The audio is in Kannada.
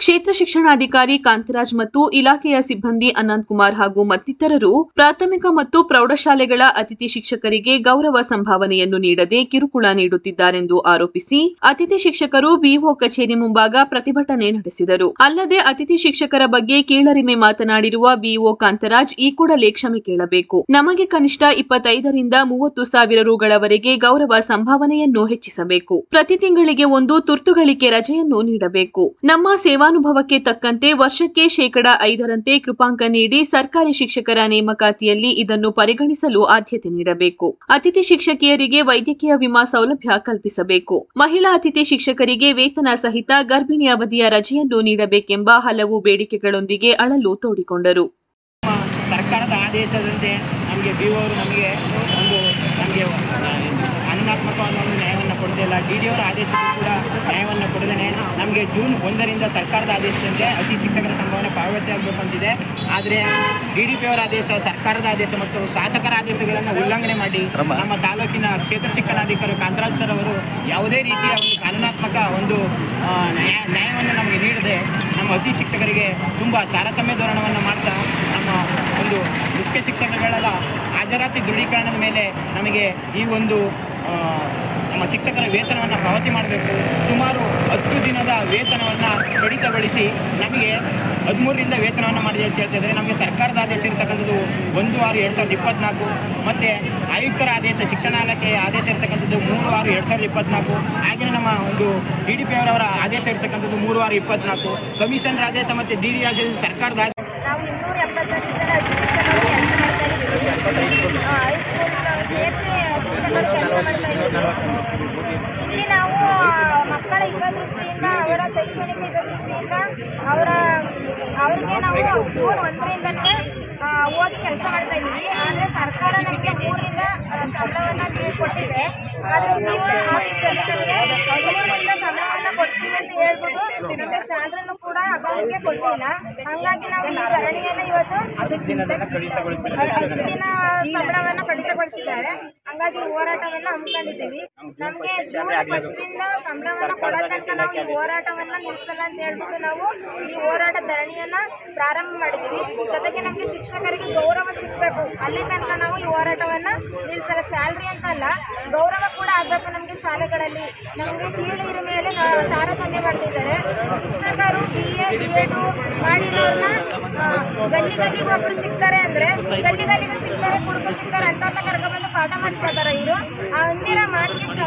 ಕ್ಷೇತ್ರ ಶಿಕ್ಷಣಾಧಿಕಾರಿ ಕಾಂತರಾಜ್ ಮತ್ತು ಇಲಾಖೆಯ ಸಿಬ್ಬಂದಿ ಅನಂತ್ ಕುಮಾರ್ ಹಾಗೂ ಮತ್ತಿತರರು ಪ್ರಾಥಮಿಕ ಮತ್ತು ಪ್ರೌಢಶಾಲೆಗಳ ಅತಿಥಿ ಶಿಕ್ಷಕರಿಗೆ ಗೌರವ ಸಂಭಾವನೆಯನ್ನು ನೀಡದೆ ಕಿರುಕುಳ ನೀಡುತ್ತಿದ್ದಾರೆಂದು ಆರೋಪಿಸಿ ಅತಿಥಿ ಶಿಕ್ಷಕರು ಬಿಒ ಕಚೇರಿ ಮುಂಭಾಗ ಪ್ರತಿಭಟನೆ ನಡೆಸಿದರು ಅಲ್ಲದೆ ಅತಿಥಿ ಶಿಕ್ಷಕರ ಬಗ್ಗೆ ಕೀಳರಿಮೆ ಮಾತನಾಡಿರುವ ಬಿಒ ಕಾಂತರಾಜ್ ಈ ಕೂಡಲೇ ಕ್ಷಮೆ ಕೇಳಬೇಕು ನಮಗೆ ಕನಿಷ್ಠ ಇಪ್ಪತ್ತೈದರಿಂದ ಮೂವತ್ತು ಸಾವಿರ ರುಗಳವರೆಗೆ ಗೌರವ ಸಂಭಾವನೆಯನ್ನು ಹೆಚ್ಚಿಸಬೇಕು ಪ್ರತಿ ತಿಂಗಳಿಗೆ ಒಂದು ತುರ್ತುಗಳಿಕೆ ರಜೆಯನ್ನು ನೀಡಬೇಕು ನಮ್ಮ ಸೇವಾನುಭವಕ್ಕೆ ತಕ್ಕಂತೆ ವರ್ಷಕ್ಕೆ ಶೇಕಡ ಐದರಂತೆ ಕೃಪಾಂಕ ನೀಡಿ ಸರ್ಕಾರಿ ಶಿಕ್ಷಕರ ನೇಮಕಾತಿಯಲ್ಲಿ ಇದನ್ನು ಪರಿಗಣಿಸಲು ಆದ್ಯತೆ ನೀಡಬೇಕು ಅತಿಥಿ ಶಿಕ್ಷಕಿಯರಿಗೆ ವೈದ್ಯಕೀಯ ವಿಮಾ ಸೌಲಭ್ಯ ಕಲ್ಪಿಸಬೇಕು ಮಹಿಳಾ ಅತಿಥಿ ಶಿಕ್ಷಕರಿಗೆ ವೇತನ ಸಹಿತ ಗರ್ಭಿಣಿ ಅವಧಿಯ ರಜೆಯನ್ನು ನೀಡಬೇಕೆಂಬ ಹಲವು ಬೇಡಿಕೆಗಳೊಂದಿಗೆ ಅಳಲು ತೋಡಿಕೊಂಡರು ಸರ್ಕಾರದ ಆದೇಶದಂತೆ ನಮಗೆ ಬಿ ಅವರು ನಮಗೆ ಒಂದು ನಮಗೆ ಅನುನಾತ್ಮಕವಾದ ಒಂದು ನ್ಯಾಯವನ್ನು ಕೊಡೋದಿಲ್ಲ ಡಿ ಡಿ ಅವರ ಆದೇಶಕ್ಕೂ ಕೂಡ ನ್ಯಾಯವನ್ನು ಕೊಡದೇನೆ ನಮಗೆ ಜೂನ್ ಒಂದರಿಂದ ಸರ್ಕಾರದ ಆದೇಶದಂತೆ ಅತಿ ಶಿಕ್ಷಕರ ಸಂಭಾವನೆ ಪಾವತಿ ಆಗಬೇಕಂತಿದೆ ಆದರೆ ಡಿ ಡಿ ಪಿ ಅವರ ಆದೇಶ ಸರ್ಕಾರದ ಆದೇಶ ಮತ್ತು ಶಾಸಕರ ಆದೇಶಗಳನ್ನು ಉಲ್ಲಂಘನೆ ಮಾಡಿ ನಮ್ಮ ತಾಲೂಕಿನ ಕ್ಷೇತ್ರ ಶಿಕ್ಷಣಾಧಿಕಾರಿ ಕಾಂತರಾಜ್ ಸರ್ ಅವರು ಯಾವುದೇ ರೀತಿಯ ಒಂದು ಕಾನೂನಾತ್ಮಕ ಒಂದು ಆ, ನ್ಯಾಯ ನ್ಯಾಯವನ್ನು ನಮಗೆ ನೀಡದೆ ನಮ್ಮ ಅತಿ ಶಿಕ್ಷಕರಿಗೆ ತುಂಬ ತಾರತಮ್ಯ ಧೋರಣವನ್ನು ಮಾಡ್ತಾ ನಮ್ಮ ಒಂದು ಮುಖ್ಯ ಶಿಕ್ಷಕಗಳ ಹಾಜರಾತಿ ದೃಢೀಕರಣದ ಮೇಲೆ ನಮಗೆ ಈ ಒಂದು ಆ, ನಮ್ಮ ಶಿಕ್ಷಕರ ವೇತನವನ್ನು ಪಾವತಿ ಮಾಡಬೇಕು ಸುಮಾರು ಹತ್ತು ದಿನದ ವೇತನವನ್ನು ಕಡಿತಗೊಳಿಸಿ ನಮಗೆ ಹದಿಮೂರರಿಂದ ವೇತನವನ್ನು ಮಾಡಿದೆ ಅಂತ ಹೇಳ್ತಾ ಇದ್ದಾರೆ ನಮಗೆ ಸರ್ಕಾರದ ಆದೇಶ ಇರತಕ್ಕಂಥದ್ದು ಒಂದು ಆರು ಎರಡು ಸಾವಿರದ ಇಪ್ಪತ್ನಾಲ್ಕು ಮತ್ತು ಆಯುಕ್ತರ ಆದೇಶ ಶಿಕ್ಷಣ ಇಲಾಖೆಯ ಆದೇಶ ಇರತಕ್ಕಂಥದ್ದು ಮೂರು ಆರು ಎರಡು ಸಾವಿರದ ಇಪ್ಪತ್ನಾಲ್ಕು ಹಾಗೆಯೇ ನಮ್ಮ ಒಂದು ಡಿ ಡಿ ಪಿ ಅವರವರ ಆದೇಶ ಇರತಕ್ಕಂಥದ್ದು ಮೂರು ಆರು ಇಪ್ಪತ್ನಾಲ್ಕು ಕಮಿಷನರ್ ಆದೇಶ ಮತ್ತು ಡಿ ಡಿ ಆದೇಶ ಸರ್ಕಾರದ ಆದೇಶ ನಾವು ಇನ್ನೂರ ಎಪ್ಪತ್ತೊಂದು ಜನ ಅತಿ ಶಿಕ್ಷಕರು ಕೆಲಸ ಮಾಡ್ತಾ ಇದ್ದೀವಿ ಆ, ಹೈಸ್ಕೂಲ್ ಸೇರಿಸಿ ಶಿಕ್ಷಕರು ಕೆಲಸ ಮಾಡ್ತಾ ಇದ್ದೀವಿ ಇಲ್ಲಿ ನಾವು ಮಕ್ಕಳ ಹಿತದೃಷ್ಟಿಯಿಂದ ಅವರ ಶೈಕ್ಷಣಿಕ ಹಿತದೃಷ್ಟಿಯಿಂದ ಅವರ ಅವರಿಗೆ ನಾವು ಜೂನ್ ಒಂದರಿಂದನೇ ಆ, ಓದಿ ಕೆಲಸ ಮಾಡ್ತಾ ಇದ್ದೀವಿ ಆದರೆ ಸರ್ಕಾರ ನಮಗೆ ಮೂರರಿಂದ ಸಂಬಳವನ್ನು ಕೊಟ್ಟಿದೆ ಆದರೆ ಪಿ ಒ ಆಫೀಸಲ್ಲಿ ನಮಗೆ ಹದಿಮೂರರಿಂದ ಸಂಬಳವನ್ನು ಕೊಡ್ತೀವಿ ಅಂತ ಹೇಳ್ಬಿಟ್ಟು ನಮಗೆ ಸ್ಯಾಲ್ರಿನೂ ಕೂಡ ಅಕೌಂಟ್ಗೆ ಕೊಟ್ಟಿಲ್ಲ ಹಾಗಾಗಿ ನಾವು ಈ ಧರಣಿಯನ್ನು ಇವತ್ತು ಹತ್ತು ದಿನ ಸಂಬಳವನ್ನು ಕಡಿತಗೊಳಿಸಿದ್ದಾರೆ ಹಂಗಾಗಿ ಹೋರಾಟವನ್ನು ಹಮ್ಮಿಕೊಂಡಿದ್ದೀವಿ ನಮಗೆ ಜೂನ್ ಫಸ್ಟಿಂದ ಸಂಬಳವನ್ನು ಕೊಡೋ ತನಕ ನಾವು ಈ ಹೋರಾಟವನ್ನು ನಿಲ್ಲಿಸಲ್ಲ ಅಂತ ಹೇಳ್ಬಿಟ್ಟು ನಾವು ಈ ಹೋರಾಟ ಧರಣಿಯನ್ನು ಪ್ರಾರಂಭ ಮಾಡಿದ್ದೀವಿ ಜೊತೆಗೆ ನಮಗೆ ಶಿಕ್ಷಕರಿಗೆ ಗೌರವ ಸಿಗಬೇಕು ಅಲ್ಲಿ ತನಕ ನಾವು ಈ ಹೋರಾಟವನ್ನು ನಿಲ್ಲಿಸಲ್ಲ ಸ್ಯಾಲ್ರಿ ಅಂತ ಅಲ್ಲ ಗೌರವ ಕೂಡ ಆಗಬೇಕು ನಮಗೆ ಶಾಲೆಗಳಲ್ಲಿ ನಮಗೆ ಕೀಳು ಮೇಲೆ ನಾ- ತಾರತಮ್ಯ ಮಾಡ್ತಿದ್ದಾರೆ ಶಿಕ್ಷಕರು ಬಿ ಎ ಬಿ ಎಡು ಮಾಡಿರೋರ್ನ ಆ, ಗಲ್ಲಿ ಗಲ್ಲಿಗೆ ಒಬ್ರು ಸಿಗ್ತಾರೆ ಅಂದ್ರೆ ಗಲ್ಲಿ ಗಲ್ಲಿಗೆ ಸಿಗ್ತಾರೆ ಕುಡುಕರು ಸಿಗ್ತಾರೆ ಅಂತವ್ರನ್ನ ಕರ್ಕೊಂಡ್ಬಂದು ಪಾಠ ಮಾಡಿಸ್ಕೊತಾರೆ ಇವರು ಆ ಅಂದಿರ ಮಾತಿಗೆ ಕ್ಷ